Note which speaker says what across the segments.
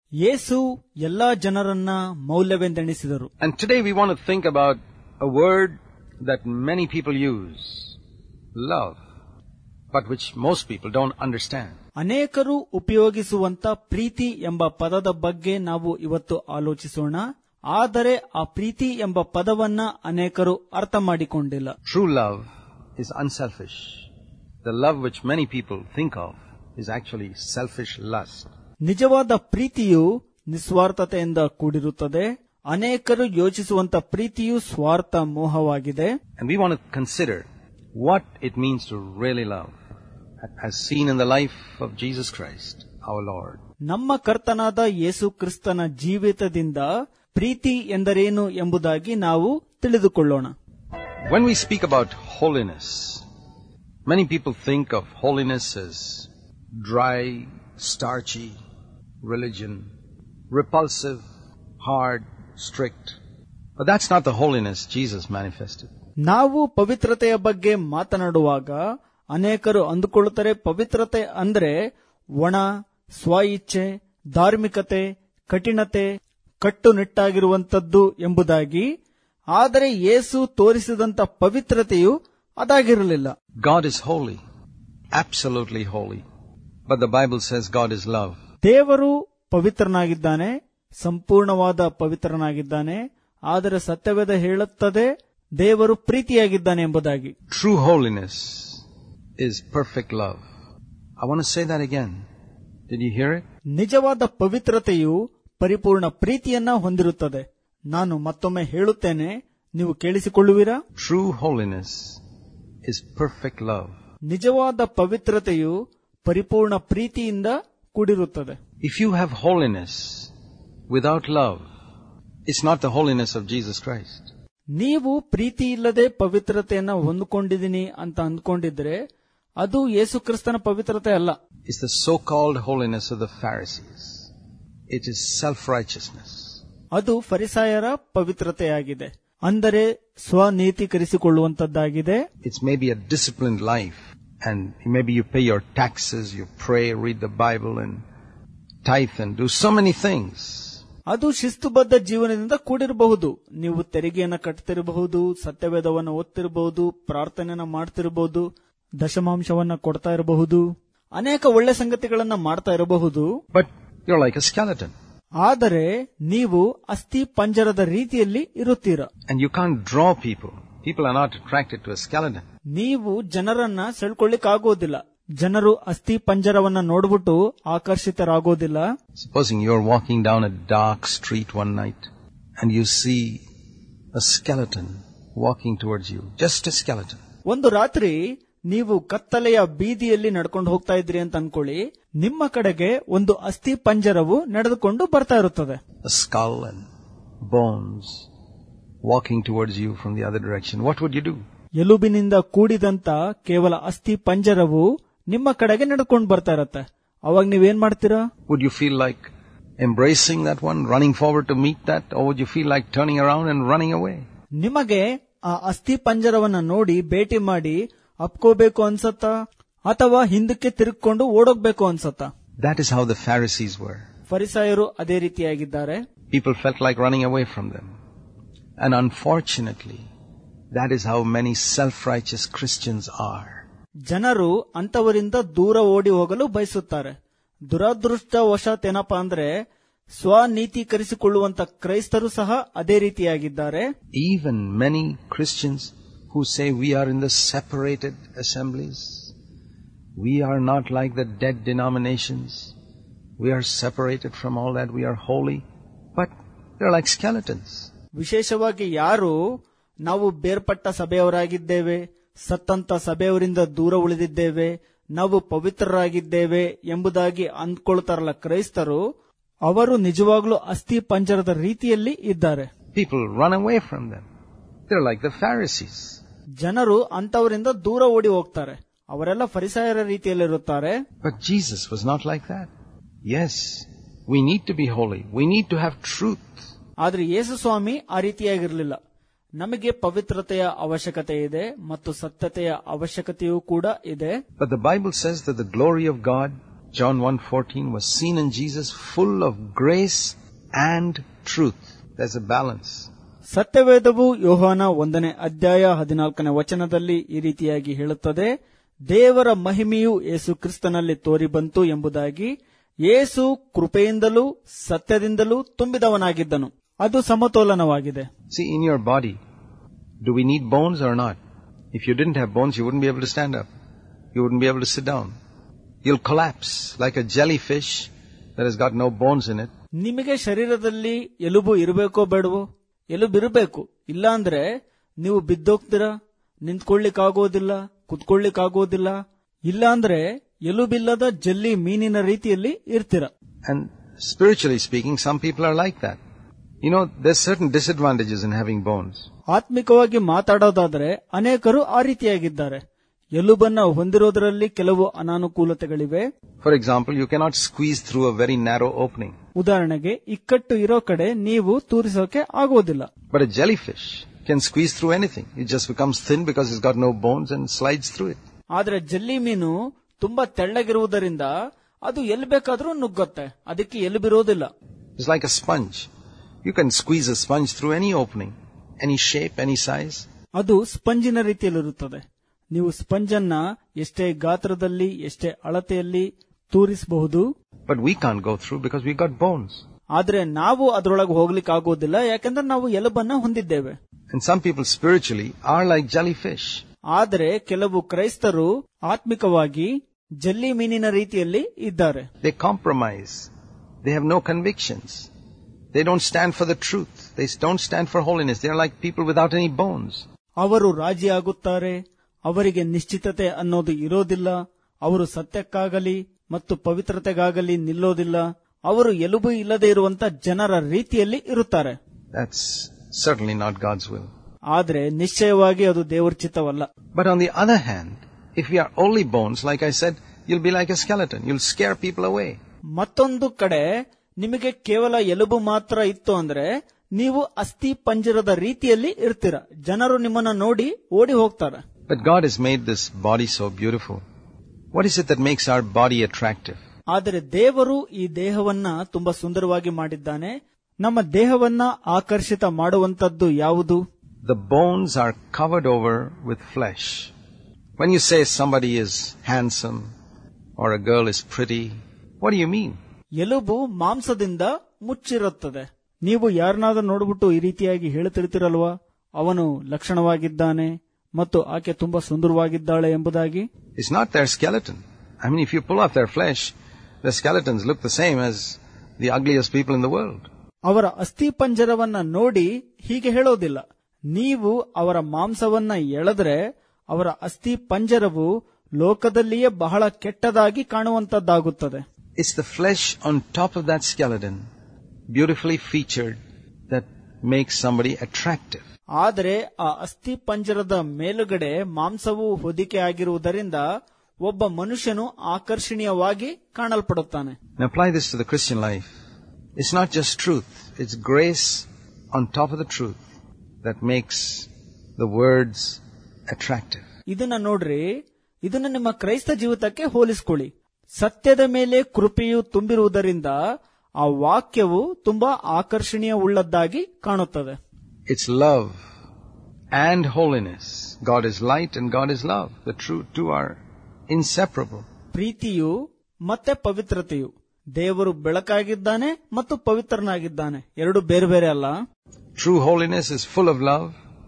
Speaker 1: ಯೇಸು ಎಲ್ಲಾ ಜನರನ್ನ ಮೌಲ್ಯವೆಂದೆಣಿಸಿದರು
Speaker 2: And today we want to think about a word that many people use love, but which most people don't understand.
Speaker 1: ಅನೇಕರು ಉಪಯೋಗಿಸುವಂತ ಪ್ರೀತಿ ಎಂಬ ಪದದ ಬಗ್ಗೆ ನಾವು ಇವತ್ತು ಆಲೋಚಿಸೋಣ ಆದರೆ ಆ ಪ್ರೀತಿ ಎಂಬ ಪದವನ್ನ ಅನೇಕರು ಅರ್ಥ ಮಾಡಿಕೊಂಡಿಲ್ಲ
Speaker 2: True love is unselfish. The love which many people think of is actually selfish lust.
Speaker 1: ನಿಜವಾದ ಪ್ರೀತಿಯು ನಿಸ್ವಾರ್ಥತೆಯಿಂದ ಕೂಡಿರುತ್ತದೆ ಅನೇಕರು ಯೋಚಿಸುವಂತ ಪ್ರೀತಿಯು ಸ್ವಾರ್ಥ ಮೋಹವಾಗಿದೆ
Speaker 2: And we want to consider what it means to really love, as seen in the life of Jesus Christ, our Lord.
Speaker 1: ನಮ್ಮ ಕರ್ತನಾದ ಯೇಸು ಕ್ರಿಸ್ತನ ಜೀವಿತದಿಂದ ಪ್ರೀತಿ ಎಂದರೇನು ಎಂಬುದಾಗಿ ನಾವು ತಿಳಿದುಕೊಳ್ಳೋಣ
Speaker 2: When we speak about holiness, many people think of holiness as dry, starchy religion, repulsive, hard, strict. But that's not the holiness Jesus manifested.
Speaker 1: ನಾವು ಪವಿತ್ರತೆಯ ಬಗ್ಗೆ ಮಾತನಾಡುವಾಗ ಅನೇಕರು ಅಂದುಕೊಳ್ಳುತ್ತಾರೆ ಪವಿತ್ರತೆ ಅಂದ್ರೆ ಒಣ ಸ್ವ ಇಚ್ಛೆ ಧಾರ್ಮಿಕತೆ ಕಠಿಣತೆ ಕಟ್ಟುನಿಟ್ಟಾಗಿರುವಂತದ್ದು ಎಂಬುದಾಗಿ ಆದರೆ ಯೇಸು ತೋರಿಸಿದಂತ ಪವಿತ್ರತೆಯು ಅದಾಗಿರಲಿಲ್ಲ
Speaker 2: God is holy, absolutely holy. But the Bible says God is love.
Speaker 1: ದೇವರು ಪವಿತ್ರನಾಗಿದ್ದಾನೆ ಸಂಪೂರ್ಣವಾದ ಪವಿತ್ರನಾಗಿದ್ದಾನೆ ಆದರೆ ಸತ್ಯವೇದ ಹೇಳುತ್ತದೆ ದೇವರು ಪ್ರೀತಿಯಾಗಿದ್ದಾನೆ ಎಂಬುದಾಗಿ
Speaker 2: True holiness is perfect love. I want to say that again. Did you hear it?
Speaker 1: ನಿಜವಾದ ಪವಿತ್ರತೆಯು ಪರಿಪೂರ್ಣ ಪ್ರೀತಿಯನ್ನ ಹೊಂದಿರುತ್ತದೆ ನಾನು ಮತ್ತೊಮ್ಮೆ ಹೇಳುತ್ತೇನೆ ನೀವು ಕೇಳಿಸಿಕೊಳ್ಳುವಿರಾ
Speaker 2: True holiness is perfect love.
Speaker 1: ನಿಜವಾದ ಪವಿತ್ರತೆಯು ಪರಿಪೂರ್ಣ ಪ್ರೀತಿಯಿಂದ ಕೂಡಿರುತ್ತದೆ
Speaker 2: If you have holiness without love, it's not the holiness of Jesus Christ.
Speaker 1: ನೀವು ಪ್ರೀತಿ ಇಲ್ಲದೆ ಪವಿತ್ರತೆಯನ್ನ ಹೊಂದಿಕೊಂಡಿದ್ದೀನಿ ಅಂತ ಅಂದ್ಕೊಂಡಿದ್ರೆ ಅದು ಯೇಸು ಕ್ರಿಸ್ತನ ಪವಿತ್ರತೆ ಅಲ್ಲ
Speaker 2: It's the so-called holiness of the Pharisees. It is self-righteousness.
Speaker 1: ಅದು ಫರಿಸಾಯರ ಪವಿತ್ರತೆಯಾಗಿದೆ ಅಂದರೆ ಸ್ವನೀತೀಕರಿಸಿಕೊಳ್ಳುವಂತದ್ದಾಗಿದೆ
Speaker 2: It's maybe a disciplined life and maybe you pay your taxes, you pray, read the Bible and tithe and do so many things.
Speaker 1: ಅದು ಶಿಸ್ತುಬದ್ಧ ಜೀವನದಿಂದ ಕೂಡಿರಬಹುದು ನೀವು ತೆರಿಗೆಯನ್ನ ಕಟ್ತಿರಬಹುದು ಸತ್ಯವೇದವನ್ನ ಓದ್ತಿರಬಹುದು ಪ್ರಾರ್ಥನೆಯನ್ನ ಮಾಡ್ತಿರಬಹುದು ದಶಮಾಂಶವನ್ನ ಕೊಡ್ತಾ ಇರಬಹುದು ಅನೇಕ ಒಳ್ಳೆ ಸಂಗತಿಗಳನ್ನ ಮಾಡ್ತಾ ಇರಬಹುದು
Speaker 2: But you're like a skeleton
Speaker 1: ಆದರೆ ನೀವು ಅಸ್ಥಿ ಪಂಜರದ ರೀತಿಯಲ್ಲಿ ಇರುತ್ತೀರ
Speaker 2: and you can't draw people. People are not attracted to a skeleton.
Speaker 1: ನೀವು ಜನರನ್ನ ಸೆಳ್ಕೊಳ್ಳಿಕ್ಕಾಗೋದಿಲ್ಲ ಜನರು ಅಸ್ಥಿ ಪಂಜರವನ್ನ ನೋಡ್ಬಿಟ್ಟು ಆಕರ್ಷಿತರಾಗೋದಿಲ್ಲ
Speaker 2: Supposing you're walking down a dark street one night and you see a skeleton walking towards you. Just a skeleton.
Speaker 1: ಒಂದು ರಾತ್ರಿ ನೀವು ಕತ್ತಲೆಯ ಬೀದಿಯಲ್ಲಿ ನಡ್ಕೊಂಡು ಹೋಗ್ತಾ ಇದ್ರಿ ಅಂತ ಅನ್ಕೊಳ್ಳಿ ನಿಮ್ಮ ಕಡೆಗೆ ಒಂದು ಅಸ್ಥಿ ಪಂಜರವು ನಡೆದುಕೊಂಡು ಬರ್ತಾ ಇರುತ್ತದೆ
Speaker 2: A skull and bones walking towards you from the other direction. What would you do?
Speaker 1: ಎಲುಬಿನಿಂದ ಕೂಡಿದಂತ ಕೇವಲ ಅಸ್ಥಿ ಪಂಜರವು ನಿಮ್ಮ ಕಡೆಗೆ ನಡ್ಕೊಂಡು ಬರ್ತಾ ಇರತ್ತೆ ಅವಾಗ ನೀವೇನ್ ಮಾಡ್ತೀರಾ
Speaker 2: Would you feel like embracing that one, running forward to meet that, or would you feel like turning around and running away?
Speaker 1: ನಿಮಗೆ ಆ ಅಸ್ಥಿ ಪಂಜರವನ್ನ ನೋಡಿ ಭೇಟಿ ಮಾಡಿ ಅಪ್ಕೋಬೇಕು ಅನ್ಸತ್ತಾ ಅಥವಾ ಹಿಂದಕ್ಕೆ ತಿರುಗ್ಕೊಂಡು ಓಡೋಗ್ಬೇಕು ಅನ್ಸತ್ತಾ
Speaker 2: That is how the Pharisees were.
Speaker 1: ಫರಿಸಾಯರು ಅದೇ ರೀತಿಯಾಗಿದ್ದಾರೆ
Speaker 2: People felt like running away from them. And unfortunately, that is how many self-righteous Christians are.
Speaker 1: ಜನರು ಅಂತವರಿಂದ ದೂರ ಓಡಿ ಹೋಗಲು ಬಯಸುತ್ತಾರೆ ದುರದೃಷ್ಟವಶಾತ್ ಏನಪ್ಪಾ ಅಂದ್ರೆ ಸ್ವನೀತೀಕರಿಸಿಕೊಳ್ಳುವಂತ ಕ್ರೈಸ್ತರು ಸಹ ಅದೇ ರೀತಿಯಾಗಿದ್ದಾರೆ
Speaker 2: Even many Christians who say we are in the separated assemblies, we are not like the dead denominations, we are separated from all that, we are holy, but they're like skeletons.
Speaker 1: ವಿಶೇಷವಾಗಿ ಯಾರು ನಾವು ಬೇರ್ಪಟ್ಟ ಸಭೆಯವರಾಗಿದ್ದೇವೆ ಸತ್ತಂತ ಸಭೆಯವರಿಂದ ದೂರ ಉಳಿದಿದ್ದೇವೆ ನಾವು ಪವಿತ್ರರಾಗಿದ್ದೇವೆ ಎಂಬುದಾಗಿ ಅಂದ್ಕೊಳ್ತಾರಲ್ಲ ಕ್ರೈಸ್ತರು ಅವರು ನಿಜವಾಗ್ಲೂ ಅಸ್ಥಿ ಪಂಜರದ ರೀತಿಯಲ್ಲಿ ಇದ್ದಾರೆ
Speaker 2: People run away from them. They're like the Pharisees.
Speaker 1: ಜನರು ಅಂತವರಿಂದ ದೂರ ಓಡಿ ಹೋಗ್ತಾರೆ ಅವರೆಲ್ಲ ಫರಿಸಾಯರ ರೀತಿಯಲ್ಲಿರುತ್ತಾರೆ
Speaker 2: But Jesus was not like that. Yes, we need to be holy. We need to have truth.
Speaker 1: ಆದ್ರೆ ಯೇಸು ಸ್ವಾಮಿ ಆ ರೀತಿಯಾಗಿರಲಿಲ್ಲ ನಮಗೆ ಪವಿತ್ರತೆಯ ಅವಶ್ಯಕತೆ ಇದೆ ಮತ್ತು ಸತ್ಯತೆಯ ಅವಶ್ಯಕತೆಯೂ ಕೂಡ ಇದೆ
Speaker 2: But the Bible says that the glory of God John 1:14 was seen in Jesus full of grace and truth. There's a balance.
Speaker 1: ಸತ್ಯವೇದವು ಯೋಹಾನ ಒಂದನೇ ಅಧ್ಯಾಯ ಹದಿನಾಲ್ಕನೇ ವಚನದಲ್ಲಿ ಈ ರೀತಿಯಾಗಿ ಹೇಳುತ್ತದೆ ದೇವರ ಮಹಿಮೆಯು ಯೇಸು ಕ್ರಿಸ್ತನಲ್ಲಿ ತೋರಿಬಂತು ಎಂಬುದಾಗಿ ಯೇಸು ಕೃಪೆಯಿಂದಲೂ ಸತ್ಯದಿಂದಲೂ ತುಂಬಿದವನಾಗಿದ್ದನು ಅದು ಸಮತೋಲನವಾಗಿದೆ
Speaker 2: See, in your body, do we need bones or not? If you didn't have bones, you wouldn't be able to stand up. You wouldn't be able to sit down. You'll collapse like a jellyfish that has got no bones in it.
Speaker 1: ನಿಮಗೆ ಶರೀರದಲ್ಲಿ ಎಲುಬು ಇರಬೇಕೋ ಬೇಡವೋ ಎಲುಬು ಇರಬೇಕು ಇಲ್ಲಾಂದ್ರೆ ನೀವು ಬಿದ್ದೋಗ್ತೀರಾ ನಿಂತ್ಕೊಳ್ಳಿಕ್ಕಾಗೋದಿಲ್ಲ ಕುತ್ಕೊಳ್ಳಿಕ್ಕಾಗೋದಿಲ್ಲ ಇಲ್ಲಾಂದ್ರೆ ಎಲುಬಿಲ್ಲದ ಜಲ್ಲಿ ಮೀನಿನ ರೀತಿಯಲ್ಲಿ ಇರ್ತೀರ
Speaker 2: And spiritually speaking, some people are like that. You know, there's certain disadvantages in having bones.
Speaker 1: ಆತ್ಮಿಕವಾಗಿ ಮಾತಾಡೋದಾದ್ರೆ ಅನೇಕರು ಆ ರೀತಿಯಾಗಿದ್ದಾರೆ ಎಲುಬನ್ನ ಹೊಂದಿರೋದರಲ್ಲಿ ಕೆಲವು ಅನಾನುಕೂಲತೆಗಳಿವೆ
Speaker 2: For example, you cannot squeeze through a very narrow opening.
Speaker 1: ಉದಾಹರಣೆಗೆ ಇಕ್ಕಟ್ಟು ಇರೋ ಕಡೆ ನೀವು ತೂರಿಸೋಕೆ ಆಗೋದಿಲ್ಲ
Speaker 2: But a jellyfish can squeeze through anything. It just becomes thin because it's got no bones and slides through it.
Speaker 1: ಆದ್ರೆ ಜಲ್ಲಿ ಮೀನು ತುಂಬಾ ತೆಳ್ಳಗಿರುವುದರಿಂದ ಅದು ಎಲ್ಲಿ ಬೇಕಾದ್ರೂ ನುಗ್ಗುತ್ತೆ ಅದಕ್ಕೆ ಎಲುಬಿರೋದಿಲ್ಲ
Speaker 2: It's like a sponge. You can squeeze a sponge through any opening, any shape, any size.
Speaker 1: ಅದು ಸ್ಪಂಜಿನ ರೀತಿಯಲ್ಲಿರುತ್ತದೆ ನೀವು ಸ್ಪಂಜನ್ನ ಎಷ್ಟೇ ಗಾತ್ರದಲ್ಲಿ ಎಷ್ಟೇ ಅಳತೆಯಲ್ಲಿ ತೂರಿಸಬಹುದು
Speaker 2: But we can't go through because we got bones.
Speaker 1: ಆದ್ರೆ ನಾವು ಅದರೊಳಗೆ ಹೋಗ್ಲಿಕ್ಕೆ ಆಗೋದಿಲ್ಲ ಯಾಕಂದ್ರೆ ನಾವು ಎಲುಬನ್ನ ಹೊಂದಿದ್ದೇವೆ
Speaker 2: And some people spiritually are like jellyfish.
Speaker 1: ಆದರೆ ಕೆಲವು ಕ್ರೈಸ್ತರು ಆತ್ಮಿಕವಾಗಿ ಜಲ್ಲಿ ಮೀನಿನ ರೀತಿಯಲ್ಲಿ ಇದ್ದಾರೆ
Speaker 2: They compromise. They have no convictions. They don't stand for the truth. They don't stand for holiness. They are like people without any bones.
Speaker 1: ಅವರು ರಾಜಿಯಾಗುತ್ತಾರೆ ಅವರಿಗೆ ನಿಶ್ಚಿತತೆ ಅನ್ನೋದು ಇರೋದಿಲ್ಲ ಅವರು ಸತ್ಯಕ್ಕಾಗಲಿ ಮತ್ತು ಪವಿತ್ರತೆಗಾಗಲಿ ನಿಲ್ಲೋದಿಲ್ಲ ಅವರು ಎಲುಬು ಇಲ್ಲದೆ ಇರುವಂತ ಜನರ ರೀತಿಯಲ್ಲಿ ಇರುತ್ತಾರೆ
Speaker 2: That's certainly not God's will.
Speaker 1: ಆದರೆ ನಿಶ್ಚಯವಾಗಿ ಅದು ದೇವರ ಚಿತ್ತವಲ್ಲ
Speaker 2: But on the other hand, if we are only bones, like I said, you'll be like a skeleton. You'll scare people away.
Speaker 1: ಮತ್ತೊಂದು ಕಡೆ ನಿಮಗೆ ಕೇವಲ ಎಲುಬು ಮಾತ್ರ ಇತ್ತು ಅಂದ್ರೆ ನೀವು ಅಸ್ಥಿ ಪಂಜರದ ರೀತಿಯಲ್ಲಿ ಇರ್ತೀರ ಜನರು ನಿಮ್ಮನ್ನ ನೋಡಿ ಓಡಿ ಹೋಗ್ತಾರೆ
Speaker 2: But God has made this body so beautiful. What is it that makes our body attractive?
Speaker 1: ಆದರೆ ದೇವರು ಈ ದೇಹವನ್ನ ತುಂಬಾ ಸುಂದರವಾಗಿ ಮಾಡಿದ್ದಾನೆ ನಮ್ಮ ದೇಹವನ್ನ ಆಕರ್ಷಿತ ಮಾಡುವಂತದ್ದು ಯಾವುದು
Speaker 2: The bones are covered over with flesh. When you say somebody is handsome or a girl is pretty, what do you mean?
Speaker 1: ಎಲುಬು ಮಾಂಸದಿಂದ ಮುಚ್ಚಿರುತ್ತದೆ ನೀವು ಯಾರನ್ನಾದ್ರೂ ನೋಡ್ಬಿಟ್ಟು ಈ ರೀತಿಯಾಗಿ ಹೇಳುತ್ತಿರ್ತೀರಲ್ವಾ ಅವನು ಲಕ್ಷಣವಾಗಿದ್ದಾನೆ ಮತ್ತು ಆಕೆ ತುಂಬಾ ಸುಂದರವಾಗಿದ್ದಾಳೆ ಎಂಬುದಾಗಿ
Speaker 2: It's not their skeleton. I mean, if you pull off their flesh, their skeletons look the same as the ugliest people in the world.
Speaker 1: ಅವರ ಅಸ್ಥಿ ಪಂಜರವನ್ನ ನೋಡಿ ಹೀಗೆ ಹೇಳೋದಿಲ್ಲ ನೀವು ಅವರ ಮಾಂಸವನ್ನ ಎಳೆದ್ರೆ ಅವರ ಅಸ್ಥಿ ಪಂಜರವು ಲೋಕದಲ್ಲಿಯೇ ಬಹಳ ಕೆಟ್ಟದಾಗಿ ಕಾಣುವಂತದ್ದಾಗುತ್ತದೆ
Speaker 2: It's the flesh on top of that skeleton, beautifully featured, that makes somebody attractive.
Speaker 1: ಆದರೆ ಆ ಅಸ್ಥಿ ಪಂಜರದ ಮೇಲುಗಡೆ ಮಾಂಸವು ಹೊದಿಕೆ ಆಗಿರುವುದರಿಂದ ಒಬ್ಬ ಮನುಷ್ಯನು ಆಕರ್ಷಣೀಯವಾಗಿ ಕಾಣಲ್ಪಡುತ್ತಾನೆ
Speaker 2: Now apply this to the Christian life. It's not just truth, it's grace on top of the truth that makes the words attractive.
Speaker 1: ಇದನ್ನ ನೋಡ್ರಿ ಇದನ್ನ ನಿಮ್ಮ ಕ್ರೈಸ್ತ ಜೀವಿತಕ್ಕೆ ಹೋಲಿಸ್ಕೊಳ್ಳಿ ಸತ್ಯದ ಮೇಲೆ ಕೃಪೆಯು ತುಂಬಿರುವುದರಿಂದ ಆ ವಾಕ್ಯವು ತುಂಬಾ ಆಕರ್ಷಣೀಯವುಳ್ಳದ್ದಾಗಿ ಕಾಣುತ್ತದೆ
Speaker 2: It's love and holiness. God is light and God is love. The true two are inseparable.
Speaker 1: ಪ್ರೀತಿಯು ಮತ್ತೆ ಪವಿತ್ರತೆಯು ದೇವರು ಬೆಳಕಾಗಿದ್ದಾನೆ ಮತ್ತು ಪವಿತ್ರನಾಗಿದ್ದಾನೆ ಎರಡು ಬೇರೆ ಬೇರೆ ಅಲ್ಲ
Speaker 2: True holiness is full of love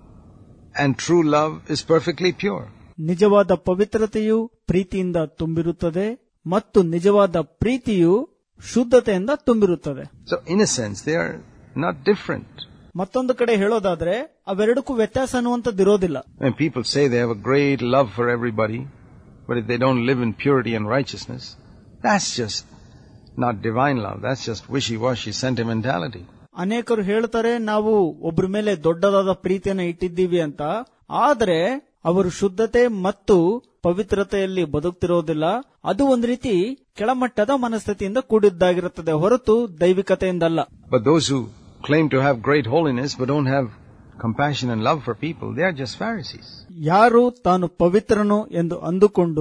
Speaker 2: and true love is perfectly pure.
Speaker 1: ನಿಜವಾದ ಪವಿತ್ರತೆಯು ಪ್ರೀತಿಯಿಂದ ತುಂಬಿರುತ್ತದೆ ಮತ್ತು ನಿಜವಾದ ಪ್ರೀತಿಯು ಶುದ್ಧತೆಯಿಂದ ತುಂಬಿರುತ್ತದೆ
Speaker 2: So in a sense, they are not different.
Speaker 1: ಮತ್ತೊಂದು ಕಡೆ ಹೇಳೋದಾದ್ರೆ ಅವೆರಡಕ್ಕೂ ವ್ಯತ್ಯಾಸ ಅನ್ನುವಂಥದ್ದಿರೋದಿಲ್ಲ
Speaker 2: When people say they have a great love for everybody, but if they don't live in purity and righteousness, that's just not divine love. That's just wishy-washy sentimentality.
Speaker 1: ಅನೇಕರು ಹೇಳ್ತಾರೆ ನಾವು ಒಬ್ರ ಮೇಲೆ ದೊಡ್ಡದಾದ ಪ್ರೀತಿಯನ್ನು ಇಟ್ಟಿದ್ದೀವಿ ಅಂತ ಆದರೆ ಅವರು ಶುದ್ಧತೆ ಮತ್ತು ಪವಿತ್ರತೆಯಲ್ಲಿ ಬದುಕ್ತಿರೋದಿಲ್ಲ ಅದು ಒಂದು ರೀತಿ ಕೆಳಮಟ್ಟದ ಮನಸ್ಥಿತಿಯಿಂದ ಕೂಡಿದ್ದಾಗಿರುತ್ತದೆ ಹೊರತು ದೈವಿಕತೆಯಿಂದಲ್ಲ
Speaker 2: But those who claim to have great holiness but don't have compassion and love for people, they are just Pharisees.
Speaker 1: ಯಾರು ತಾನು ಪವಿತ್ರನು ಎಂದು ಅಂದುಕೊಂಡು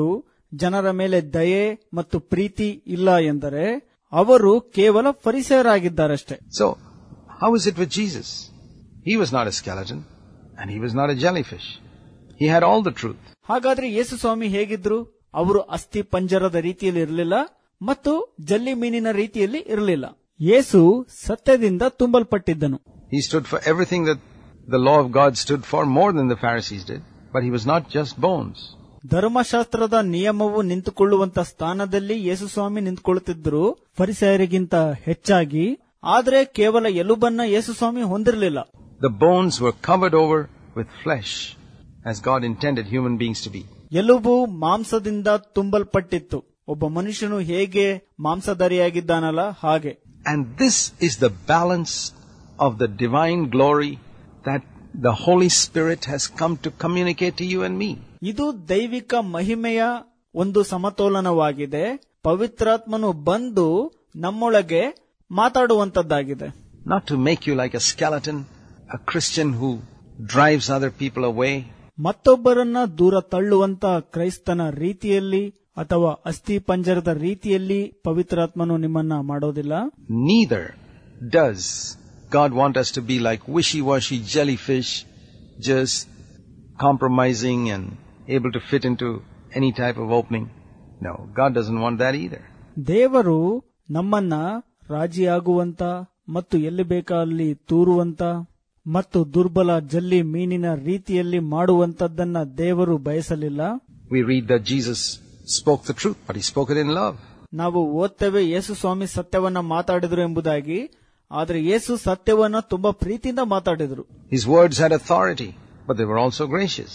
Speaker 1: ಜನರ ಮೇಲೆ ದಯೆ ಮತ್ತು ಪ್ರೀತಿ ಇಲ್ಲ ಎಂದರೆ ಅವರು ಕೇವಲ ಪರಿಸರಾಗಿದ್ದಾರಷ್ಟೇ
Speaker 2: So, how is it with Jesus? He was not a skeleton, and he was not a jellyfish. He had all the truth.
Speaker 1: ಹಾಗಾದ್ರೆ ಯೇಸು ಸ್ವಾಮಿ ಹೇಗಿದ್ರು ಅವರು ಅಸ್ಥಿ ಪಂಜರದ ರೀತಿಯಲ್ಲಿ ಇರಲಿಲ್ಲ ಮತ್ತು ಜಲ್ಲಿ ಮೀನಿನ ರೀತಿಯಲ್ಲಿ ಇರಲಿಲ್ಲ ಯೇಸು ಸತ್ಯದಿಂದ ತುಂಬಲ್ಪಟ್ಟಿದ್ದನು
Speaker 2: He stood for everything that the law of God stood for more than the Pharisees did, but he was not just bones.
Speaker 1: ಧರ್ಮಶಾಸ್ತ್ರದ ನಿಯಮವು ನಿಂತುಕೊಳ್ಳುವಂತ ಸ್ಥಾನದಲ್ಲಿ ಯೇಸು ಸ್ವಾಮಿ ನಿಂತುಕೊಳ್ಳುತ್ತಿದ್ದರು ಪರಿಸರಿಗಿಂತ ಹೆಚ್ಚಾಗಿ ಆದರೆ ಕೇವಲ ಎಲುಬನ್ನ ಯೇಸು ಸ್ವಾಮಿ ಹೊಂದಿರಲಿಲ್ಲ
Speaker 2: The bones were covered over with flesh, as God intended human beings to be.
Speaker 1: ಎಲುಬು ಮಾಂಸದಿಂದ ತುಂಬಲ್ಪಟ್ಟಿತ್ತು ಒಬ್ಬ ಮನುಷ್ಯನು ಹೇಗೆ ಮಾಂಸಧಾರಿಯಾಗಿದ್ದಾನಲ್ಲ ಹಾಗೆ
Speaker 2: And this is the balance of the divine glory that the Holy Spirit has come to communicate to you and me.
Speaker 1: ಇದು ದೈವಿಕ ಮಹಿಮೆಯ ಒಂದು ಸಮತೋಲನವಾಗಿದೆ ಪವಿತ್ರಾತ್ಮನು ಬಂದು ನಮ್ಮೊಳಗೆ ಮಾತಾಡುವಂತದ್ದಾಗಿದೆ
Speaker 2: Not to make you like a skeleton, a Christian who drives other people away,
Speaker 1: ಮತ್ತೊಬ್ಬರನ್ನ ದೂರ ತಳ್ಳುವಂತ ಕ್ರೈಸ್ತನ ರೀತಿಯಲ್ಲಿ ಅಥವಾ ಅಸ್ಥಿ ಪಂಜರದ ರೀತಿಯಲ್ಲಿ ಪವಿತ್ರಾತ್ಮನು ನಿಮ್ಮನ್ನ ಮಾಡೋದಿಲ್ಲ
Speaker 2: neither does God want us to be like wishy-washy jellyfish, just compromising and able to fit into any type of opening. No, God doesn't want that either.
Speaker 1: ದೇವರು ನಮ್ಮನ್ನ ರಾಜಿಯಾಗುವಂತ ಮತ್ತು ಎಲ್ಲಿ ಬೇಕಾದಲ್ಲಿ ತೂರುವಂತ ಮತ್ತು ದುರ್ಬಲ ಜಲ್ಲಿ ಮೀನಿನ ರೀತಿಯಲ್ಲಿ ಮಾಡುವಂತದ್ದನ್ನ ದೇವರು ಬಯಸಲಿಲ್ಲ
Speaker 2: We read that Jesus spoke the truth, but he spoke it in love.
Speaker 1: ನಾವು ಓದ್ತೇವೆ ಯೇಸು ಸ್ವಾಮಿ ಸತ್ಯವನ್ನ ಮಾತಾಡಿದ್ರು ಎಂಬುದಾಗಿ ಆದ್ರೆ ಯೇಸು ಸತ್ಯವನ್ನ ತುಂಬಾ ಪ್ರೀತಿಯಿಂದ ಮಾತಾಡಿದ್ರು
Speaker 2: His words had authority, but they were also gracious.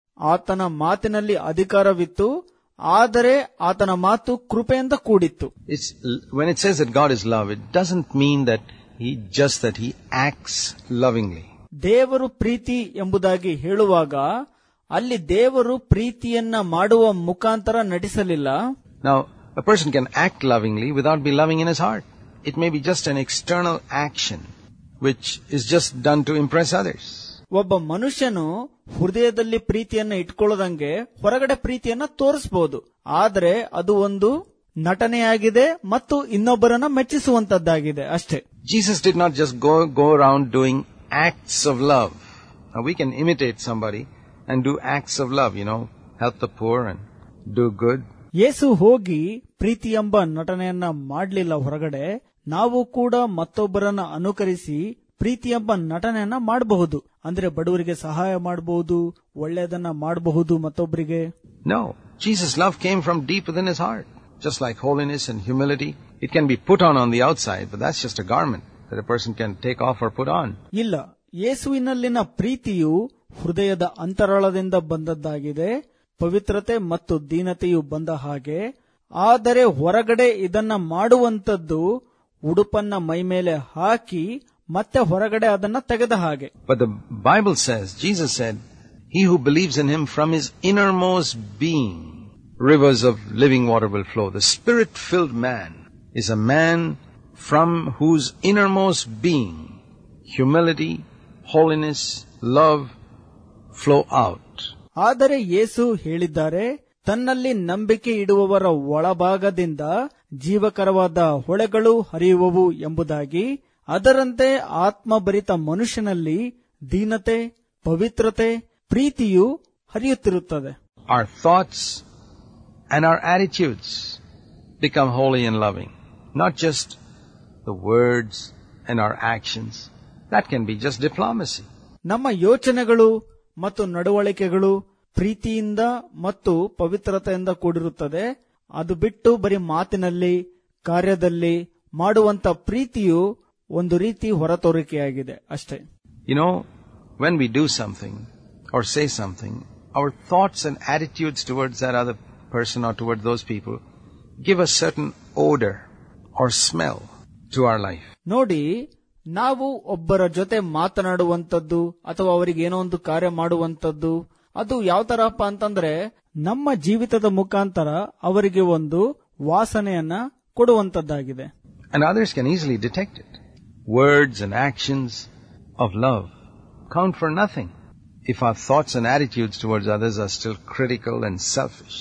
Speaker 1: ಆತನ ಮಾತಿನಲ್ಲಿ ಅಧಿಕಾರವಿತ್ತು ಆದರೆ ಆತನ ಮಾತು ಕೃಪೆಯಿಂದ ಕೂಡಿತ್ತು
Speaker 2: It's, when it says that God is love, it doesn't mean that he, just that he acts lovingly.
Speaker 1: ದೇವರು ಪ್ರೀತಿ ಎಂಬುದಾಗಿ ಹೇಳುವಾಗ ಅಲ್ಲಿ ದೇವರು ಪ್ರೀತಿಯನ್ನ ಮಾಡುವ ಮುಖಾಂತರ ನಟಿಸಲಿಲ್ಲ
Speaker 2: Now, a person can act lovingly without be loving in his heart. It may be just an external action, which is just done to impress others.
Speaker 1: ಒಬ್ಬ ಮನುಷ್ಯನು ಹೃದಯದಲ್ಲಿ ಪ್ರೀತಿಯನ್ನ ಇಟ್ಕೊಳ್ಳದಂಗೆ ಹೊರಗಡೆ ಪ್ರೀತಿಯನ್ನ ತೋರಿಸಬಹುದು ಆದರೆ ಅದು ಒಂದು ನಟನೆಯಾಗಿದೆ ಮತ್ತು ಇನ್ನೊಬ್ಬರನ್ನ ಮೆಚ್ಚಿಸುವಂತದ್ದಾಗಿದೆ ಅಷ್ಟೇ
Speaker 2: Jesus did not just go, go around doing acts of love. Now, we can imitate somebody and do acts of love, you know, help the poor and do good.
Speaker 1: ಯೇಸು ಹೋಗಿ ಪ್ರೀತಿ ಎಂಬ ನಟನೆಯನ್ನ ಮಾಡಲಿಲ್ಲ ಹೊರಗಡೆ ನಾವು ಕೂಡ ಮತ್ತೊಬ್ಬರನ್ನ ಅನುಕರಿಸಿ ಪ್ರೀತಿ ಎಂಬ ನಟನೆಯನ್ನ ಮಾಡಬಹುದು ಅಂದ್ರೆ ಬಡವರಿಗೆ ಸಹಾಯ ಮಾಡಬಹುದು ಒಳ್ಳೆಯದನ್ನ ಮಾಡಬಹುದು ಮತ್ತೊಬ್ಬರಿಗೆ
Speaker 2: No. Jesus' love came from deep within his heart. Just like holiness and humility, it can be put on on the outside, but that's just a garment that a person can take off or put on.
Speaker 1: ಇಲ್ಲ ಯೇಸುವಿನಲ್ಲಿನ ಪ್ರೀತಿಯು ಹೃದಯದ ಅಂತರಾಳದಿಂದ ಬಂದದ್ದಾಗಿದೆ ಪವಿತ್ರತೆ ಮತ್ತು ದೀನತೆಯು ಬಂದ ಹಾಗೆ ಆದರೆ ಹೊರಗಡೆ ಇದನ್ನ ಮಾಡುವಂತದ್ದು ಉಡುಪನ್ನ ಮೈಮೇಲೆ ಹಾಕಿ ಮತ್ತೆ ಹೊರಗಡೆ ಅದನ್ನ ತೆಗೆದ ಹಾಗೆ
Speaker 2: But the Bible says, Jesus said, He who believes in him from his innermost being, rivers of living water will flow. The spirit filled man is a man from whose innermost being humility, holiness, love flow out.
Speaker 1: ಆದರೆ ಯೇಸು ಹೇಳಿದ್ದಾರೆ ತನ್ನಲ್ಲಿ ನಂಬಿಕೆ ಇಡುವವರ ಒಳಭಾಗದಿಂದ ಜೀವಕರವಾದ ಹೊಳೆಗಳು ಹರಿಯುವವು ಎಂಬುದಾಗಿ ಅದರಂತೆ ಆತ್ಮಭರಿತ ಮನುಷ್ಯನಲ್ಲಿ ದೀನತೆ ಪವಿತ್ರತೆ ಪ್ರೀತಿಯು ಹರಿಯುತ್ತಿರುತ್ತದೆ
Speaker 2: Our thoughts and our attitudes become holy and loving. Not just the words and our actions. That can be just diplomacy.
Speaker 1: ನಮ್ಮ ಯೋಚನೆಗಳು ಮತ್ತು ನಡವಳಿಕೆಗಳು ಪ್ರೀತಿಯಿಂದ ಮತ್ತು ಪವಿತ್ರತೆಯಿಂದ ಕೂಡಿರುತ್ತದೆ ಅದು ಬಿಟ್ಟು ಬರೀ ಮಾತಿನಲ್ಲಿ ಕಾರ್ಯದಲ್ಲಿ ಮಾಡುವಂತ ಪ್ರೀತಿಯು ಒಂದು ರೀತಿ ಹೊರತೋರಿಕೆಯಾಗಿದೆ ಅಷ್ಟೇ
Speaker 2: You know, when we do something or say something, our thoughts and attitudes towards that other person or towards those people give a certain odor or smell to our life.
Speaker 1: ನೋಡಿ ನಾವು ಒಬ್ಬರ ಜೊತೆ ಮಾತನಾಡುವಂತದ್ದು ಅಥವಾ ಅವರಿಗೆ ಏನೋ ಒಂದು ಕಾರ್ಯ ಮಾಡುವಂತದ್ದು ಅದು ಯಾವ ತರಪ್ಪ ಅಂತಂದ್ರೆ ನಮ್ಮ ಜೀವಿತದ ಮುಖಾಂತರ ಅವರಿಗೆ ಒಂದು ವಾಸನೆಯನ್ನ ಕೊಡುವಂತದ್ದಾಗಿದೆ
Speaker 2: And others can easily detect it. Words and actions of love count for nothing if our thoughts and attitudes towards others are still critical and selfish.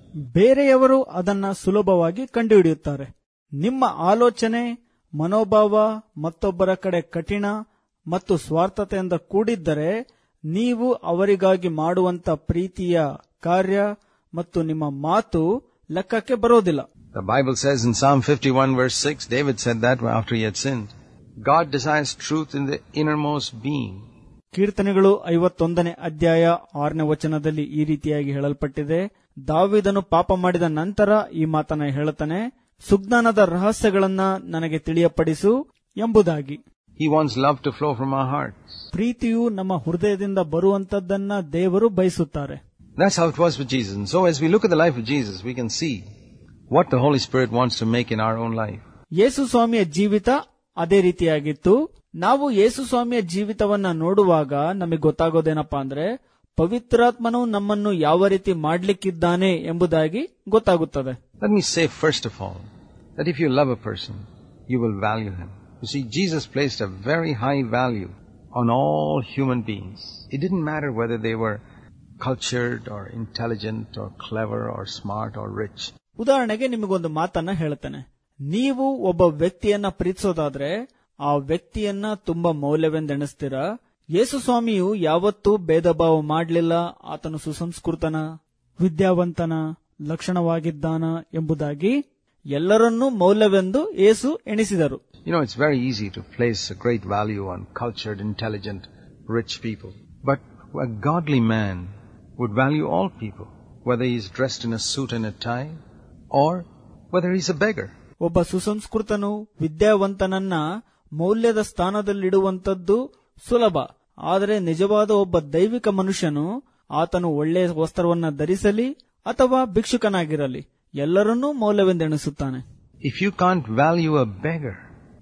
Speaker 1: ಬೇರೆಯವರು ಅದನ್ನ ಸುಲಭವಾಗಿ ಕಂಡುಹಿಡಿಯುತ್ತಾರೆ ನಿಮ್ಮ ಆಲೋಚನೆ ಮನೋಭಾವ ಮತ್ತೊಬ್ಬರ ಕಡೆ ಕಠಿಣ ಮತ್ತು ಸ್ವಾರ್ಥತೆಯಿಂದ ಕೂಡಿದ್ದರೆ ನೀವು ಅವರಿಗಾಗಿ ಮಾಡುವಂತ ಪ್ರೀತಿಯ ಕಾರ್ಯ ಮತ್ತು ನಿಮ್ಮ ಮಾತು ಲೆಕ್ಕಕ್ಕೆ ಬರೋದಿಲ್ಲ
Speaker 2: The Bible says in Psalm 51 verse 6, David said that after he had sinned. God desires truth in the innermost being.
Speaker 1: ಕೀರ್ತನೆಗಳು ಐವತ್ತೊಂದನೇ ಅಧ್ಯಾಯ ಆರನೇ ವಚನದಲ್ಲಿ ಈ ರೀತಿಯಾಗಿ ಹೇಳಲ್ಪಟ್ಟಿದೆ ದಾವಿದನು ಪಾಪ ಮಾಡಿದ ನಂತರ ಈ ಮಾತನ್ನ ಹೇಳುತ್ತಾನೆ ಸುಜ್ಞಾನದ ರಹಸ್ಯಗಳನ್ನ ನನಗೆ ತಿಳಿಯಪಡಿಸು ಎಂಬುದಾಗಿ
Speaker 2: He wants love to flow from our hearts.
Speaker 1: ಪ್ರೀತಿಯು ನಮ್ಮ ಹೃದಯದಿಂದ ಬರುವಂತದ್ದನ್ನ ದೇವರು ಬಯಸುತ್ತಾರೆ
Speaker 2: That's how it was with Jesus. And so as we look at the life of Jesus, we can see what the Holy Spirit wants to make in our own life.
Speaker 1: ಯೇಸು ಸ್ವಾಮಿಯ ಜೀವಿತ ಅದೇ ರೀತಿಯಾಗಿತ್ತು ನಾವು ಯೇಸು ಸ್ವಾಮಿಯ ಜೀವಿತವನ್ನ ನೋಡುವಾಗ ನಮಗೆ ಗೊತ್ತಾಗೋದೇನಪ್ಪಾ ಅಂದ್ರೆ ಪವಿತ್ರಾತ್ಮನು ನಮ್ಮನ್ನು ಯಾವ ರೀತಿ ಮಾಡ್ಲಿಕ್ಕಿದ್ದಾನೆ ಎಂಬುದಾಗಿ ಗೊತ್ತಾಗುತ್ತದೆ
Speaker 2: Let me say first of all that if you love a person, you will value him. You see, Jesus placed a very high value on all human beings. It didn't matter whether they were cultured or intelligent or clever or smart or rich.
Speaker 1: ಉದಾಹರಣೆಗೆ ನಿಮಗೊಂದು ಮಾತನ್ನ ಹೇಳ್ತೇನೆ ನೀವು ಒಬ್ಬ ವ್ಯಕ್ತಿಯನ್ನ ಪ್ರೀತಿಸೋದಾದ್ರೆ ಆ ವ್ಯಕ್ತಿಯನ್ನ ತುಂಬಾ ಮೌಲ್ಯವೆಂದೆಣಿಸ್ತೀರಾ ಯೇಸು ಸ್ವಾಮಿಯು ಯಾವತ್ತೂ ಭೇದ ಭಾವ ಮಾಡಲಿಲ್ಲ ಆತನು ಸುಸಂಸ್ಕೃತನ ವಿದ್ಯಾವಂತನ ಲಕ್ಷಣವಾಗಿದ್ದಾನ ಎಂಬುದಾಗಿ ಎಲ್ಲರನ್ನೂ ಮೌಲ್ಯವೆಂದು ಏಸು ಎಣಿಸಿದರು
Speaker 2: You know, it's very easy to place a great value on cultured, intelligent, rich people. But a godly man would value all people, whether he is dressed in a suit and a tie or whether he's a beggar.
Speaker 1: ಒಬ್ಬ ಸುಸಂಸ್ಕೃತನು ವಿದ್ಯಾವಂತನನ್ನ ಮೌಲ್ಯದ ಸ್ಥಾನದಲ್ಲಿಡುವಂತದ್ದು ಸುಲಭ ಆದರೆ ನಿಜವಾದ ಒಬ್ಬ ದೈವಿಕ ಮನುಷ್ಯನು ಆತನು ಒಳ್ಳೆಯ ವಸ್ತ್ರವನ್ನ ಧರಿಸಲಿ ಅಥವಾ ಭಿಕ್ಷುಕನಾಗಿರಲಿ ಎಲ್ಲರನ್ನೂ ಮೌಲ್ಯವೆಂದೆಣಿಸುತ್ತಾನೆ
Speaker 2: If you can't value a beggar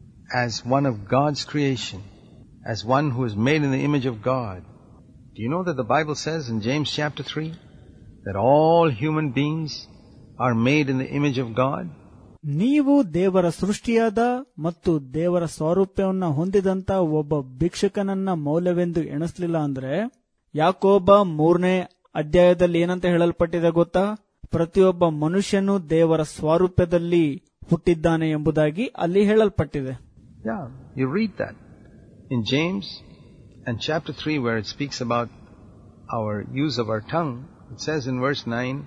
Speaker 2: as one of God's creation, as one who is made in the image of God, do you know that the Bible says in James chapter 3 that all human beings are made in the image of God?
Speaker 1: ನೀವು ದೇವರ ಸೃಷ್ಟಿಯಾದ ಮತ್ತು ದೇವರ ಸ್ವಾರೂಪ್ಯವನ್ನ ಹೊಂದಿದಂತ ಒಬ್ಬ ಭಿಕ್ಷುಕನನ್ನ ಮೌಲ್ಯವೆಂದು ಎಣಿಸ್ಲಿಲ್ಲ ಅಂದ್ರೆ ಯಾಕೋಬ ಮೂರನೇ ಅಧ್ಯಾಯದಲ್ಲಿ ಏನಂತ ಹೇಳಲ್ಪಟ್ಟಿದೆ ಗೊತ್ತಾ ಪ್ರತಿಯೊಬ್ಬ ಮನುಷ್ಯನು ದೇವರ ಸ್ವಾರೂಪ್ಯದಲ್ಲಿ ಹುಟ್ಟಿದ್ದಾನೆ ಎಂಬುದಾಗಿ ಅಲ್ಲಿ ಹೇಳಲ್ಪಟ್ಟಿದೆ
Speaker 2: Yeah, you read that in James and chapter 3 where it speaks about our use of our tongue. It says in verse 9,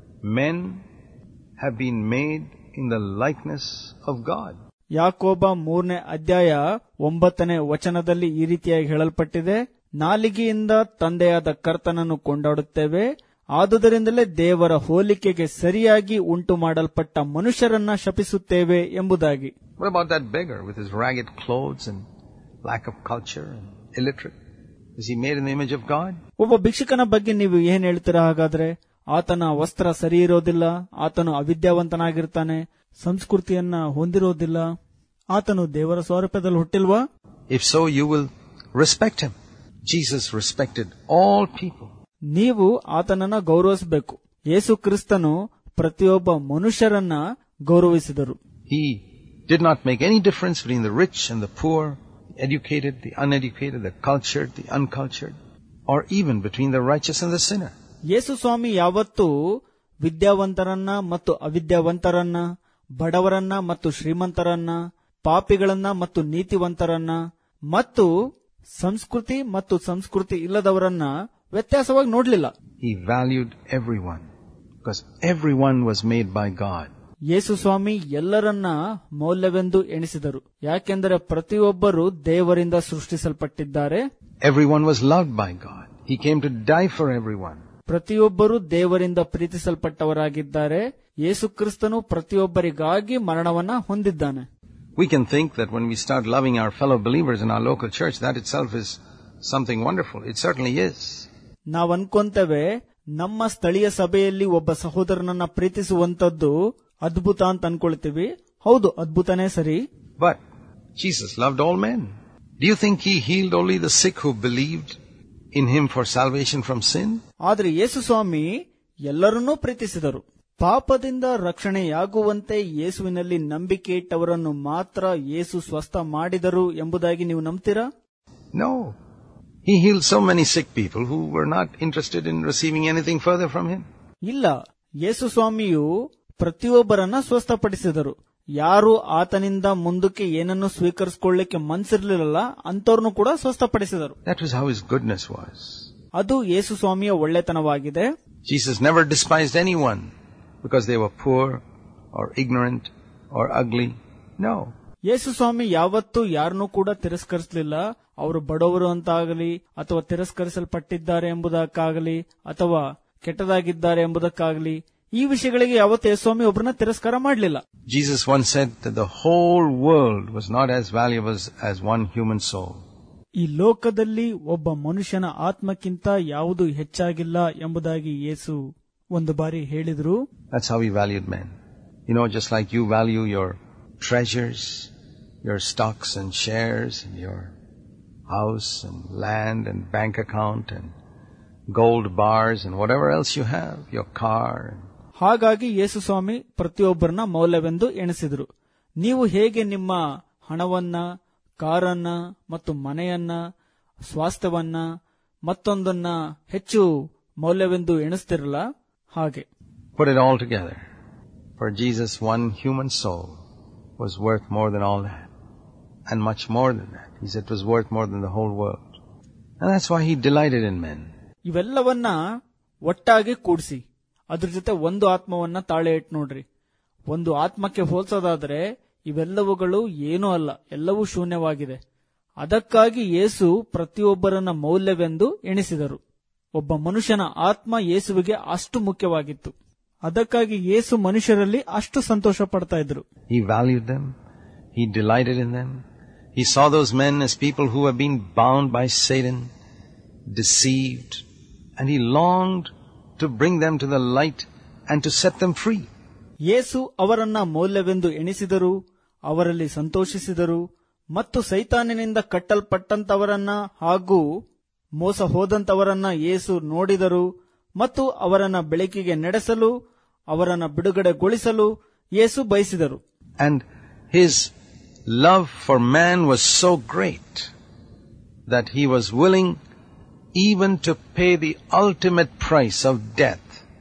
Speaker 2: men have been made in the likeness of God.
Speaker 1: ಯಾಕೋಬ ಮೂರನೇ ಅಧ್ಯಾಯ ಒಂಬತ್ತನೇ ವಚನದಲ್ಲಿ ಈ ರೀತಿಯಾಗಿ ಹೇಳಲ್ಪಟ್ಟಿದೆ ನಾಲಿಗೆಯಿಂದ ತಂದೆಯಾದ ಕರ್ತನನ್ನು ಕೊಂಡಾಡುತ್ತೇವೆ ಆದುದರಿಂದಲೇ ದೇವರ ಹೋಲಿಕೆಗೆ ಸರಿಯಾಗಿ ಉಂಟು ಮಾಡಲ್ಪಟ್ಟ ಮನುಷ್ಯರನ್ನ ಶಪಿಸುತ್ತೇವೆ ಎಂಬುದಾಗಿ
Speaker 2: What about that beggar with his ragged clothes and lack of culture and illiterate? Is he made in the image of God?
Speaker 1: ಒಬ್ಬ ಭಿಕ್ಷುಕನ ಬಗ್ಗೆ ನೀವು ಏನ್ ಹೇಳ್ತೀರಾ ಹಾಗಾದ್ರೆ ಆತನ ವಸ್ತ್ರ ಸರಿ ಇರೋದಿಲ್ಲ ಆತನು ಅವಿದ್ಯಾವಂತನಾಗಿರ್ತಾನೆ ಸಂಸ್ಕೃತಿಯನ್ನ ಹೊಂದಿರೋದಿಲ್ಲ ಆತನು ದೇವರ ಸ್ವರೂಪದಲ್ಲಿ ಹುಟ್ಟಿಲ್ವಾ
Speaker 2: If so, you will respect him. Jesus respected all people.
Speaker 1: ನೀವು ಆತನನ್ನ ಗೌರವಿಸಬೇಕು ಯೇಸು ಕ್ರಿಸ್ತನು ಪ್ರತಿಯೊಬ್ಬ ಮನುಷ್ಯರನ್ನ ಗೌರವಿಸಿದರು
Speaker 2: He did not make any difference between the rich and the poor, the educated, the uneducated, the cultured, the uncultured, or even between the righteous and the sinner.
Speaker 1: ಯೇಸು ಸ್ವಾಮಿ ಯಾವತ್ತೂ ವಿದ್ಯಾವಂತರನ್ನ ಮತ್ತು ಅವಿದ್ಯಾವಂತರನ್ನ ಬಡವರನ್ನ ಮತ್ತು ಶ್ರೀಮಂತರನ್ನ ಪಾಪಿಗಳನ್ನ ಮತ್ತು ನೀತಿವಂತರನ್ನ ಮತ್ತು ಸಂಸ್ಕೃತಿ ಮತ್ತು ಸಂಸ್ಕೃತಿ ಇಲ್ಲದವರನ್ನ ವ್ಯತ್ಯಾಸವಾಗಿ ನೋಡ್ಲಿಲ್ಲ
Speaker 2: He valued everyone because everyone was made by God.
Speaker 1: ಯೇಸು ಸ್ವಾಮಿ ಎಲ್ಲರನ್ನ ಮೌಲ್ಯವೆಂದು ಎಣಿಸಿದರು ಯಾಕೆಂದರೆ ಪ್ರತಿಯೊಬ್ಬರು ದೇವರಿಂದ ಸೃಷ್ಟಿಸಲ್ಪಟ್ಟಿದ್ದಾರೆ
Speaker 2: Everyone was loved by God. He came to die for everyone.
Speaker 1: ಪ್ರತಿಯೊಬ್ಬರು ದೇವರಿಂದ ಪ್ರೀತಿಸಲ್ಪಟ್ಟವರಾಗಿದ್ದಾರೆ ಯೇಸು ಕ್ರಿಸ್ತನು ಪ್ರತಿಯೊಬ್ಬರಿಗಾಗಿ ಮರಣವನ್ನ ಹೊಂದಿದ್ದಾನೆ
Speaker 2: We can think that when we start loving our fellow believers in our local church, that itself is something wonderful. It certainly is.
Speaker 1: ನಾವ್ ಅನ್ಕೊಂತೇವೆ ನಮ್ಮ ಸ್ಥಳೀಯ ಸಭೆಯಲ್ಲಿ ಒಬ್ಬ ಸಹೋದರನನ್ನ ಪ್ರೀತಿಸುವಂತದ್ದು ಅದ್ಭುತ ಅಂತ ಅನ್ಕೊಳ್ತೀವಿ ಹೌದು ಅದ್ಭುತನೇ ಸರಿ
Speaker 2: But Jesus loved all men. Do you think he healed only the sick who believed in him for salvation from sin?
Speaker 1: ಆದ್ರೆ ಯೇಸು ಸ್ವಾಮಿ ಎಲ್ಲರನ್ನೂ ಪ್ರೀತಿಸಿದರು ಪಾಪದಿಂದ ರಕ್ಷಣೆಯಾಗುವಂತೆ ಯೇಸುವಿನಲ್ಲಿ ನಂಬಿಕೆ ಇಟ್ಟವರನ್ನು ಮಾತ್ರ ಯೇಸು ಸ್ವಸ್ಥ ಮಾಡಿದರು ಎಂಬುದಾಗಿ ನೀವು ನಂಬ್ತೀರಾ
Speaker 2: No. He healed so many sick people who were not interested in receiving anything further from him.
Speaker 1: ಇಲ್ಲ ಯೇಸು ಸ್ವಾಮಿಯು ಪ್ರತಿಯೊಬ್ಬರನ್ನ ಸ್ವಸ್ಥಪಡಿಸಿದರು ಯಾರು ಆತನಿಂದ ಮುಂದಕ್ಕೆ ಏನನ್ನು ಸ್ವೀಕರಿಸಿಕೊಳ್ಳಿಕ್ಕೆ ಮನ್ಸಿರ್ಲಿಲ್ಲ ಅಂತವ್ರನ್ನು ಕೂಡ ಸ್ವಸ್ಥಪಡಿಸಿದರು
Speaker 2: That was how his goodness was.
Speaker 1: ಅದು ಯೇಸು ಸ್ವಾಮಿಯ ಒಳ್ಳೆತನವಾಗಿದೆ
Speaker 2: Jesus never despised anyone because they were poor or ignorant or ugly. No.
Speaker 1: ಯೇಸು ಸ್ವಾಮಿ ಯಾವತ್ತೂ ಯಾರನ್ನೂ ಕೂಡ ತಿರಸ್ಕರಿಸಲಿಲ್ಲ ಅವರು ಬಡವರು ಅಂತಾಗಲಿ ಅಥವಾ ತಿರಸ್ಕರಿಸಲ್ಪಟ್ಟಿದ್ದಾರೆ ಎಂಬುದಕ್ಕಾಗಲಿ ಅಥವಾ ಕೆಟ್ಟದಾಗಿದ್ದಾರೆ ಎಂಬುದಕ್ಕಾಗಲಿ ಈ ವಿಷಯಗಳಿಗೆ ಯಾವತ್ತು ಯೇಸು ಸ್ವಾಮಿ ಒಬ್ಬರನ್ನ ತಿರಸ್ಕಾರ ಮಾಡಲಿಲ್ಲ
Speaker 2: Jesus once said that the whole world was not as valuable as, as one human soul.
Speaker 1: ಈ ಲೋಕದಲ್ಲಿ ಒಬ್ಬ ಮನುಷ್ಯನ ಆತ್ಮಕ್ಕಿಂತ ಯಾವುದು ಹೆಚ್ಚಾಗಿಲ್ಲ ಎಂಬುದಾಗಿ ಯೇಸು ಒಂದು ಬಾರಿ ಹೇಳಿದ್ರು
Speaker 2: That's how he valued men. You know, just like you value your treasures, your stocks and shares, and your house and land and bank account and gold bars and whatever else you have, your car.
Speaker 1: ಹಾಗಾಗಿ ಯೇಸು ಸ್ವಾಮಿ ಪ್ರತಿಯೊಬ್ಬರನ್ನ ಮೌಲ್ಯವೆಂದು ಎಣಿಸಿದ್ರು ನೀವು ಹೇಗೆ ನಿಮ್ಮ ಹಣವನ್ನ ಕಾರನ್ನ ಮತ್ತು ಮನೆಯನ್ನ ಸ್ವಾಸ್ಥ್ಯವನ್ನ ಮತ್ತೊಂದನ್ನ ಹೆಚ್ಚು ಮೌಲ್ಯವೆಂದು ಎಣಿಸ್ತಿರಲ್ಲ ಹಾಗೆ
Speaker 2: Put it all together. For Jesus, one human soul was worth more than all that. And much more than that. He said it was worth more than the whole world. And that's why he delighted in men.
Speaker 1: ಇವೆಲ್ಲವನ್ನ ಒಟ್ಟಾಗಿ ಕೂಡಿಸಿ ಅದ್ರ ಜೊತೆ ಒಂದು ಆತ್ಮವನ್ನ ತಾಳೆ ಇಟ್ಟು ನೋಡ್ರಿ ಒಂದು ಆತ್ಮಕ್ಕೆ ಹೋಲ್ಸೋದಾದ್ರೆ ಇವೆಲ್ಲವುಗಳು ಏನೂ ಅಲ್ಲ ಎಲ್ಲವೂ ಶೂನ್ಯವಾಗಿದೆ ಅದಕ್ಕಾಗಿ ಯೇಸು ಪ್ರತಿಯೊಬ್ಬರನ್ನ ಮೌಲ್ಯವೆಂದು ಎಣಿಸಿದರು ಒಬ್ಬ ಮನುಷ್ಯನ ಆತ್ಮ ಯೇಸುವಿಗೆ ಅಷ್ಟು ಮುಖ್ಯವಾಗಿತ್ತು ಅದಕ್ಕಾಗಿ ಯೇಸು ಮನುಷ್ಯರಲ್ಲಿ ಅಷ್ಟು ಸಂತೋಷ ಪಡ್ತಾ ಇದ್ರು
Speaker 2: He valued them. He delighted in them. He saw those men as people who have been bound by Satan, deceived, and he longed to bring them to the light and to set them free.
Speaker 1: ಯೇಸು ಅವರನ್ನ ಮೌಲ್ಯವೆಂದು ಎಣಿಸಿದರು ಅವರಲ್ಲಿ ಸಂತೋಷಿಸಿದರು ಮತ್ತು ಸೈತಾನಿನಿಂದ ಕಟ್ಟಲ್ಪಟ್ಟಂತವರನ್ನ ಹಾಗೂ ಮೋಸ ಹೋದಂತವರನ್ನ ಯೇಸು ನೋಡಿದರು ಮತ್ತು ಅವರನ್ನ ಬೆಳಕಿಗೆ ನಡೆಸಲು ಅವರನ್ನ ಬಿಡುಗಡೆಗೊಳಿಸಲು ಯೇಸು ಬಯಸಿದರು
Speaker 2: And his love for man was so great that he was willing even to pay the ultimate price of death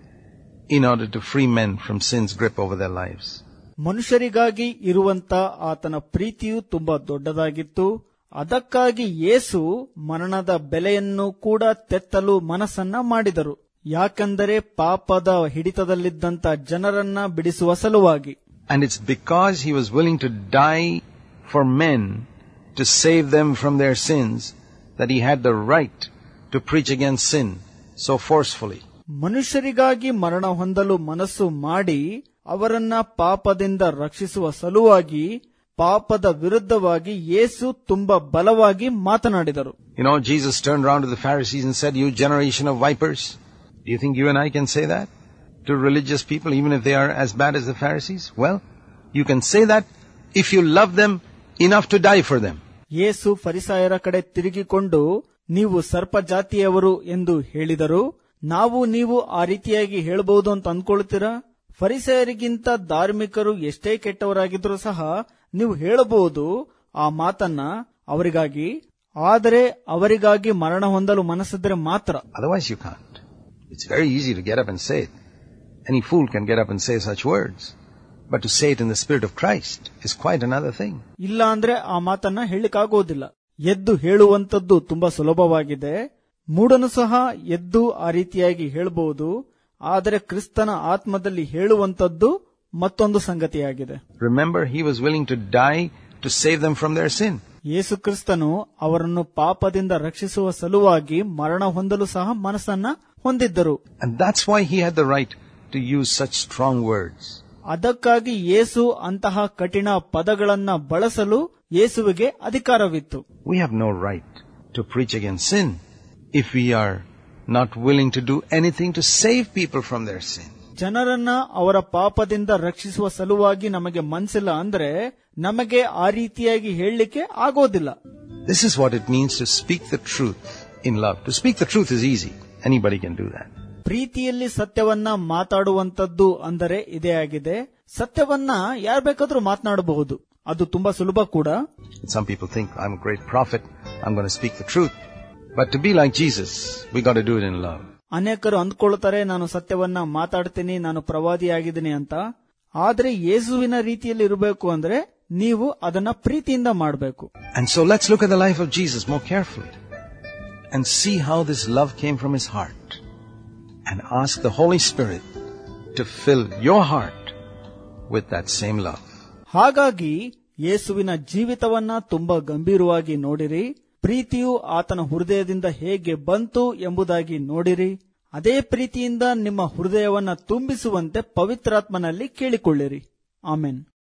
Speaker 2: in order to free men from sin's grip over their lives.
Speaker 1: ಮನುಷ್ಯರಿಗಾಗಿ ಇರುವಂತ ಆತನ ಪ್ರೀತಿಯು ತುಂಬಾ ದೊಡ್ಡದಾಗಿತ್ತು ಅದಕ್ಕಾಗಿ ಯೇಸು ಮರಣದ ಬೆಲೆಯನ್ನು ಕೂಡ ತೆತ್ತಲು ಮನಸ್ಸನ್ನ ಮಾಡಿದರು ಯಾಕೆಂದರೆ ಪಾಪದ ಹಿಡಿತದಲ್ಲಿದ್ದಂತ ಜನರನ್ನ ಬಿಡಿಸುವ ಸಲುವಾಗಿ
Speaker 2: And it's because he was willing to die for men to save them from their sins that he had the right to preach against sin so forcefully.
Speaker 1: ಮನುಷ್ಯರಿಗಾಗಿ ಮರಣ ಹೊಂದಲು ಮನಸ್ಸು ಮಾಡಿ ಅವರನ್ನ ಪಾಪದಿಂದ ರಕ್ಷಿಸುವ ಸಲುವಾಗಿ ಪಾಪದ ವಿರುದ್ಧವಾಗಿ ಯೇಸು ತುಂಬಾ ಬಲವಾಗಿ ಮಾತನಾಡಿದರು
Speaker 2: You know, Jesus turned around to the Pharisees and said, You generation of vipers. Do you think you and I can say that to religious people, even if they are as bad as the Pharisees? Well, you can say that if you love them enough to die for them.
Speaker 1: ಯೇಸು ಫರಿಸಾಯರ ಕಡೆ ತಿರುಗಿಕೊಂಡು ನೀವು ಸರ್ಪ ಜಾತಿಯವರು ಎಂದು ಹೇಳಿದರು ನಾವು ನೀವು ಆ ರೀತಿಯಾಗಿ ಹೇಳಬಹುದು ಅಂತ ಅಂದ್ಕೊಳ್ತೀರಾ ಫರಿಸಾಯರಿಗಿಂತ ಧಾರ್ಮಿಕರು ಎಷ್ಟೇ ಕೆಟ್ಟವರಾಗಿದ್ರೂ ಸಹ ನೀವು ಹೇಳಬಹುದು ಆ ಮಾತನ್ನ ಅವರಿಗಾಗಿ ಆದರೆ ಅವರಿಗಾಗಿ ಮರಣ ಹೊಂದಲು ಮನಸ್ಸಿದ್ರೆ ಮಾತ್ರ
Speaker 2: Otherwise you can't. It's very easy to get up and say it. Any fool can get up and say such words. But to say it in the Spirit of Christ is quite another thing.
Speaker 1: ಇಲ್ಲ ಅಂದ್ರೆ ಆ ಮಾತನ್ನ ಹೇಳಿಕ್ಕಾಗೋದಿಲ್ಲ ಎದ್ದು ಹೇಳುವಂತದ್ದು ತುಂಬಾ ಸುಲಭವಾಗಿದೆ ಮೂಡನು ಸಹ ಎದ್ದು ಆ ರೀತಿಯಾಗಿ ಹೇಳಬಹುದು ಆದರೆ ಕ್ರಿಸ್ತನ ಆತ್ಮದಲ್ಲಿ ಹೇಳುವಂತದ್ದು ಮತ್ತೊಂದು ಸಂಗತಿಯಾಗಿದೆ
Speaker 2: Remember, he was willing to die to save them from their sin.
Speaker 1: ಯೇಸು ಕ್ರಿಸ್ತನು ಅವರನ್ನು ಪಾಪದಿಂದ ರಕ್ಷಿಸುವ ಸಲುವಾಗಿ ಮರಣ ಹೊಂದಲು ಸಹ ಮನಸ್ಸನ್ನ ಹೊಂದಿದ್ದರು
Speaker 2: And that's why he had the right to use such strong words.
Speaker 1: ಅದಕ್ಕಾಗಿ ಯೇಸು ಅಂತಹ ಕಠಿಣ ಪದಗಳನ್ನ ಬಳಸಲು ಯೇಸುವಿಗೆ ಅಧಿಕಾರವಿತ್ತು
Speaker 2: We have no right to preach against sin if we are not willing to do anything to save people from their sin.
Speaker 1: ಜನರನ್ನ ಅವರ ಪಾಪದಿಂದ ರಕ್ಷಿಸುವ ಸಲುವಾಗಿ ನಮಗೆ ಮನ್ಸಿಲ್ಲ ಅಂದ್ರೆ ನಮಗೆ ಆ ರೀತಿಯಾಗಿ ಹೇಳಲಿಕ್ಕೆ ಆಗೋದಿಲ್ಲ
Speaker 2: This is what it means to speak the truth in love. To speak the truth is easy. Anybody can do that.
Speaker 1: ಪ್ರೀತಿಯಲ್ಲಿ ಸತ್ಯವನ್ನ ಮಾತಾಡುವಂತದ್ದು ಅಂದರೆ ಇದೇ ಆಗಿದೆ ಸತ್ಯವನ್ನ ಯಾರು ಬೇಕಾದ್ರೂ ಮಾತನಾಡಬಹುದು ಅದು ತುಂಬಾ ಸುಲಭ ಕೂಡ
Speaker 2: Some people think, I'm a great prophet. I'm going to speak the truth. But to be like Jesus, we got to do it in love.
Speaker 1: ಅನೇಕರು ಅಂದ್ಕೊಳ್ತಾರೆ ನಾನು ಸತ್ಯವನ್ನ ಮಾತಾಡ್ತೀನಿ ನಾನು ಪ್ರವಾದಿಯಾಗಿದ್ದೀನಿ ಅಂತ ಆದ್ರೆ ಯೇಸುವಿನ ರೀತಿಯಲ್ಲಿ ಇರಬೇಕು ಅಂದ್ರೆ ನೀವು ಅದನ್ನ ಪ್ರೀತಿಯಿಂದ ಮಾಡಬೇಕು
Speaker 2: And so let's look at the life of Jesus more carefully and see how this love came from his heart and ask the Holy Spirit to fill your heart with that same love.
Speaker 1: ಹಾಗಾಗಿ ಯೇಸುವಿನ ಜೀವಿತವನ್ನ ತುಂಬಾ ಗಂಭೀರವಾಗಿ ನೋಡಿರಿ ಪ್ರೀತಿಯು ಆತನ ಹೃದಯದಿಂದ ಹೇಗೆ ಬಂತು ಎಂಬುದಾಗಿ ನೋಡಿರಿ ಅದೇ ಪ್ರೀತಿಯಿಂದ ನಿಮ್ಮ ಹೃದಯವನ್ನ ತುಂಬಿಸುವಂತೆ ಪವಿತ್ರಾತ್ಮನಲ್ಲಿ ಕೇಳಿಕೊಳ್ಳಿರಿ ಆಮೆನ್